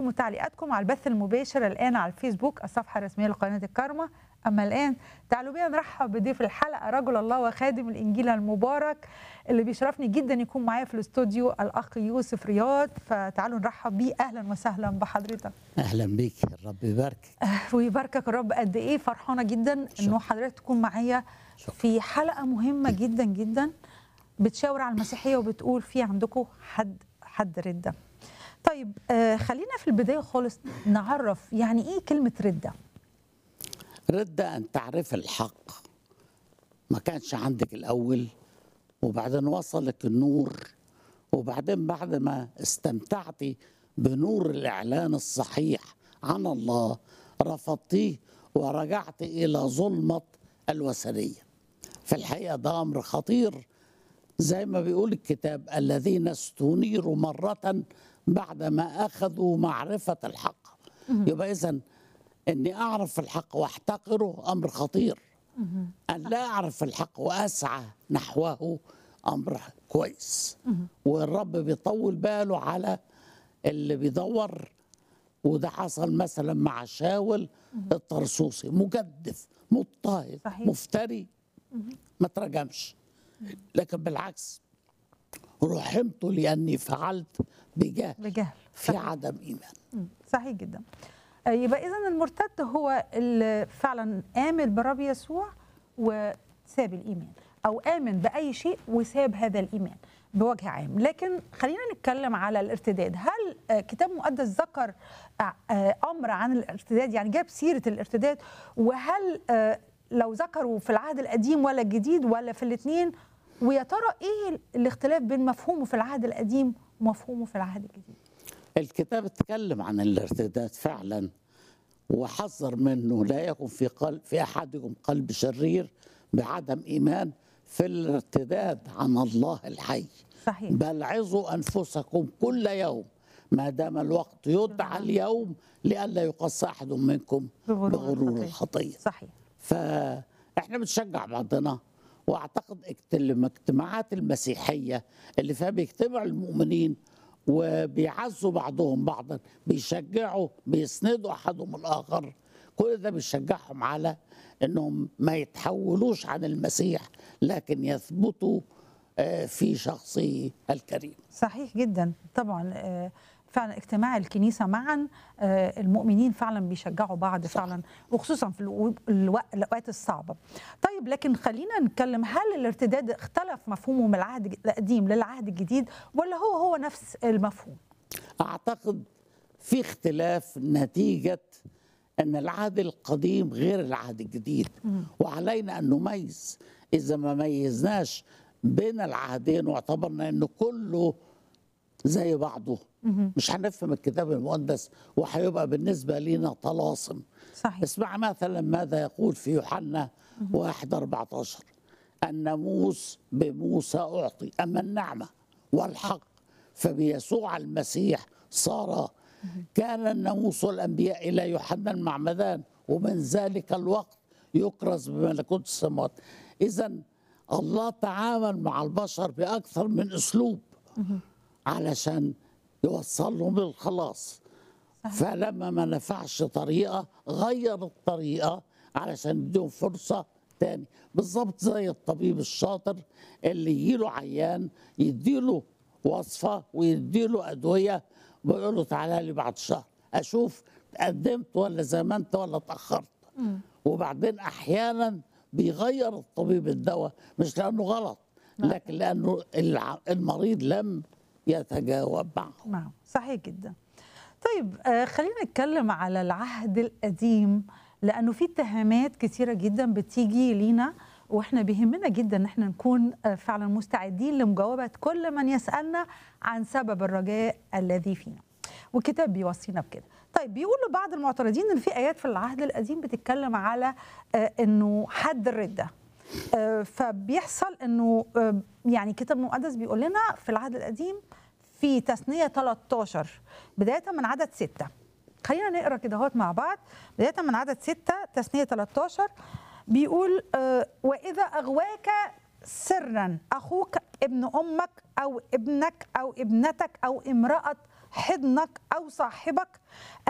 وتعليقاتكم على البث المباشر الآن على الفيسبوك الصفحة الرسمية لقناة الكرمة أما الآن تعالوا بينا نرحب بضيف الحلقة رجل الله وخادم الإنجيل المبارك اللي بيشرفني جدا يكون معايا في الاستوديو الأخ يوسف رياض فتعالوا نرحب بيه أهلا وسهلا بحضرتك اهلا بيك الرب يباركك ويباركك الرب قد إيه فرحانة جدا إنه حضرتك تكون معايا في حلقة مهمة جدا جدا بتشاور على المسيحية وبتقول في عندكم حد حد ردة طيب آه خلينا في البداية خالص نعرف يعني إيه كلمة ردة رد ان تعرف الحق ما كانش عندك الاول وبعدين وصلك النور وبعدين بعد ما استمتعتي بنور الاعلان الصحيح عن الله رفضتيه ورجعت الى ظلمه الوثنيه في الحقيقه ده امر خطير زي ما بيقول الكتاب الذين استنيروا مرة بعد ما أخذوا معرفة الحق يبقى إذا أني أعرف الحق وأحتقره أمر خطير أن لا أعرف الحق وأسعى نحوه أمر كويس والرب بيطول باله على اللي بيدور وده حصل مثلا مع شاول الطرسوسي مجدف مضطهد صحيح. مفتري ما ترجمش لكن بالعكس رحمت لاني فعلت بجهل بجهل في عدم ايمان مم. صحيح جدا آه، يبقى اذا المرتد هو اللي فعلا امن برب يسوع وساب الايمان او امن باي شيء وساب هذا الايمان بوجه عام لكن خلينا نتكلم على الارتداد هل آه، كتاب مقدس ذكر آه، آه، امر عن الارتداد يعني جاب سيره الارتداد وهل آه، لو ذكروا في العهد القديم ولا الجديد ولا في الاثنين ويا ترى ايه الاختلاف بين مفهومه في العهد القديم ومفهومه في العهد الجديد الكتاب اتكلم عن الارتداد فعلا وحذر منه لا يكن في قلب في احدكم قلب شرير بعدم ايمان في الارتداد عن الله الحي صحيح بل عظوا انفسكم كل يوم ما دام الوقت يدعى اليوم لئلا يقص احد منكم بغرور بغرور الخطية. الخطيه صحيح فاحنا بنشجع بعضنا واعتقد اجت- الاجتماعات المسيحيه اللي فيها بيجتمع المؤمنين وبيعزوا بعضهم بعضا بيشجعوا بيسندوا احدهم الاخر كل ده بيشجعهم على انهم ما يتحولوش عن المسيح لكن يثبتوا آه، في شخصه الكريم صحيح جدا طبعا آه، فعلا اجتماع الكنيسه معا آه، المؤمنين فعلا بيشجعوا بعض فعلا وخصوصا في الو- الوق- الاوقات الصعبه. طيب لكن خلينا نتكلم هل الارتداد اختلف مفهومه من العهد القديم للعهد الجديد ولا هو هو نفس المفهوم؟ اعتقد في اختلاف نتيجه ان العهد القديم غير العهد الجديد وعلينا ان نميز اذا ما ميزناش بين العهدين واعتبرنا انه كله زي بعضه مش هنفهم الكتاب المقدس وهيبقى بالنسبه لنا طلاسم صحيح اسمع مثلا ماذا يقول في يوحنا 1 14 الناموس بموسى أعطي أما النعمة والحق فبيسوع المسيح صار كان الناموس والأنبياء إلى يوحنا المعمدان ومن ذلك الوقت يكرز بملكوت السماوات إذا الله تعامل مع البشر بأكثر من أسلوب علشان يوصل لهم الخلاص فلما ما نفعش طريقه غير الطريقه علشان يديهم فرصه تاني بالظبط زي الطبيب الشاطر اللي يجيله عيان يديله وصفه ويديله ادويه ويقول له تعالى لي بعد شهر اشوف قدمت ولا زمنت ولا اتاخرت وبعدين احيانا بيغير الطبيب الدواء مش لانه غلط لكن لانه الع- المريض لم يتجاوب معه نعم صحيح جدا طيب آه خلينا نتكلم على العهد القديم لانه في اتهامات كثيره جدا بتيجي لينا واحنا بيهمنا جدا ان احنا نكون آه فعلا مستعدين لمجاوبه كل من يسالنا عن سبب الرجاء الذي فينا والكتاب بيوصينا بكده طيب بيقول بعض المعترضين ان في ايات في العهد القديم بتتكلم على آه انه حد الرده آه، فبيحصل انه آه، يعني كتاب المقدس بيقول لنا في العهد القديم في تثنيه 13 بدايه من عدد ستة خلينا نقرا كده اهوت مع بعض بدايه من عدد ستة تثنيه 13 بيقول آه، واذا اغواك سرا اخوك ابن امك او ابنك او ابنتك او امراه حضنك او صاحبك